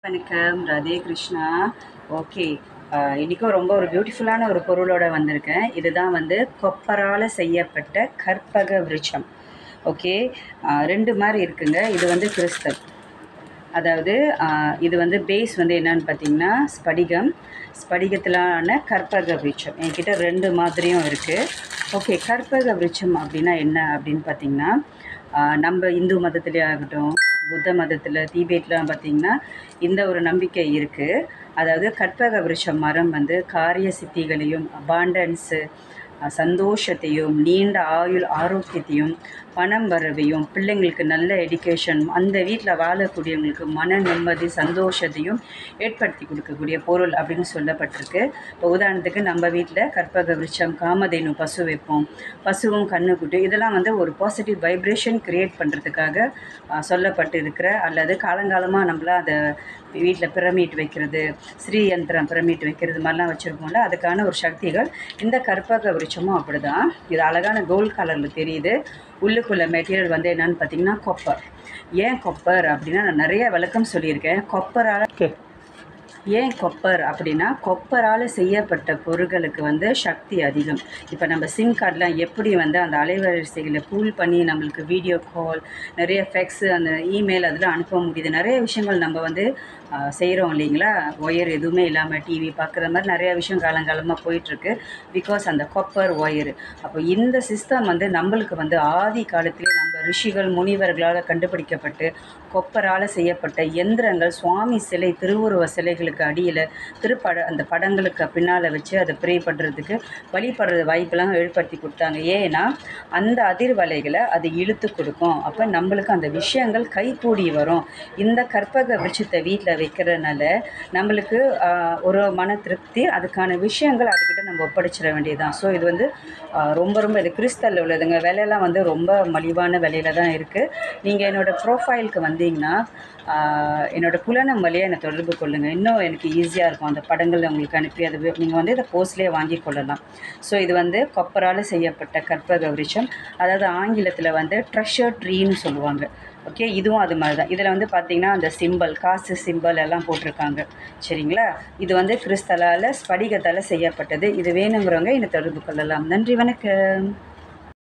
வணக்கம் ராதே கிருஷ்ணா ஓகே இன்றைக்கும் ரொம்ப ஒரு பியூட்டிஃபுல்லான ஒரு பொருளோட வந்திருக்கேன் இதுதான் வந்து கொப்பரால் செய்யப்பட்ட கற்பக விருட்சம் ஓகே ரெண்டு மாதிரி இருக்குங்க இது வந்து கிறிஸ்தல் அதாவது ஆஹ், இது வந்து பேஸ் வந்து என்னன்னு பார்த்தீங்கன்னா ஸ்படிகம் ஸ்படிகத்திலான கற்பக விருட்சம் என்கிட்ட ரெண்டு மாதிரியும் இருக்குது ஓகே கற்பக விருட்சம் அப்படின்னா என்ன அப்படின்னு பார்த்தீங்கன்னா ஆஹ், நம்ம இந்து மதத்துலேயே ஆகட்டும் புத்த மதத்தில் தீபேட்லாம் பார்த்தீங்கன்னா இந்த ஒரு நம்பிக்கை இருக்குது அதாவது கற்பக விருட்ச மரம் வந்து காரிய சித்திகளையும் அபாண்டன்ஸு சந்தோஷத்தையும் நீண்ட ஆயுள் ஆரோக்கியத்தையும் பணம் வரவையும் பிள்ளைங்களுக்கு நல்ல எஜுகேஷன் அந்த வீட்டில் வாழக்கூடியவங்களுக்கு மன நிம்மதி சந்தோஷத்தையும் ஏற்படுத்தி கொடுக்கக்கூடிய பொருள் அப்படின்னு சொல்லப்பட்டிருக்கு இப்போ உதாரணத்துக்கு நம்ம வீட்டில் கற்பக விருட்சம் காமதேனு பசு வைப்போம் பசுவும் கண்ணுக்குட்டி இதெல்லாம் வந்து ஒரு பாசிட்டிவ் வைப்ரேஷன் கிரியேட் பண்ணுறதுக்காக சொல்லப்பட்டு இருக்கிற அல்லது காலங்காலமாக நம்மளாம் அதை வீட்டில் பிரமிட் வைக்கிறது ஸ்ரீ யந்திரம் பிரமிட் வைக்கிறது மாதிரிலாம் வச்சுருப்போம்ல அதுக்கான ஒரு சக்திகள் இந்த கற்பக விருட்சமும் அப்படி தான் இது அழகான கோல்ட் கலரில் தெரியுது உள்ளுக்குள்ள மெட்டீரியல் வந்து என்னன்னு பார்த்தீங்கன்னா கொப்பர் ஏன் கொப்பர் அப்படின்னா நான் நிறைய விளக்கம் சொல்லியிருக்கேன் கொப்பரால் ஏன் கொப்பர் அப்படின்னா கொப்பரால் செய்யப்பட்ட பொருட்களுக்கு வந்து சக்தி அதிகம் இப்போ நம்ம சிம் கார்டெலாம் எப்படி வந்து அந்த அலைவரிசைகளை பூல் பண்ணி நம்மளுக்கு வீடியோ கால் நிறைய ஃபெக்ஸு அந்த இமெயில் அதெல்லாம் அனுப்ப முடியுது நிறைய விஷயங்கள் நம்ம வந்து செய்கிறோம் இல்லைங்களா ஒயர் எதுவுமே இல்லாமல் டிவி பார்க்குற மாதிரி நிறைய விஷயம் காலங்காலமாக போயிட்டுருக்கு பிகாஸ் அந்த கொப்பர் ஒயர் அப்போ இந்த சிஸ்டம் வந்து நம்மளுக்கு வந்து ஆதி காலத்திலே நம்ம ரிஷிகள் முனிவர்களால் கண்டுபிடிக்கப்பட்டு கொப்பரால் செய்யப்பட்ட எந்திரங்கள் சுவாமி சிலை திருவுருவ சிலைகளுக்கு அடியில் திருப்பட அந்த படங்களுக்கு பின்னால் வச்சு அதை ப்ரே பண்ணுறதுக்கு வழிபடுறது வாய்ப்பெல்லாம் ஏற்படுத்தி கொடுத்தாங்க ஏன்னா அந்த அதிர்வலைகளை அது இழுத்து கொடுக்கும் அப்போ நம்மளுக்கு அந்த விஷயங்கள் கைகூடி வரும் இந்த கற்பக விருட்சத்தை வீட்டில் வைக்கிறதுனால நம்மளுக்கு ஆஹ், ஒரு மன திருப்தி அதுக்கான விஷயங்கள் அதுக்கிட்ட நம்ம ஒப்படைச்சிட வேண்டியதுதான் ஸோ இது வந்து ஆஹ், ரொம்ப ரொம்ப இது கிறிஸ்தலில் உள்ளதுங்க விலையெல்லாம் வந்து ரொம்ப மலிவான விலையில தான் இருக்குது நீங்கள் என்னோடய ப்ரோஃபைலுக்கு வந்தீங்கன்னா ஆஹ், என்னோட புலனம் வழியாக என்னை தொடர்பு கொள்ளுங்கள் இன்னும் எனக்கு ஈஸியாக இருக்கும் அந்த படங்கள் உங்களுக்கு அனுப்பி அது நீங்கள் வந்து இதை போஸ்ட்லேயே வாங்கி கொள்ளலாம் ஸோ இது வந்து கொப்பரால் செய்யப்பட்ட கற்பக விருட்சம் அதாவது ஆங்கிலத்தில் வந்து ட்ரெஷர் ட்ரீன்னு சொல்லுவாங்க ஓகே இதுவும் அது மாதிரி தான் இதில் வந்து பார்த்தீங்கன்னா அந்த சிம்பல் காசு சிம்பல் எல்லாம் போட்டிருக்காங்க சரிங்களா இது வந்து கிறிஸ்தலால் ஸ்படிகத்தால் செய்யப்பட்டது இது வேணுங்கிறவங்க என்னை தொடர்பு கொள்ளலாம் நன்றி வணக்கம்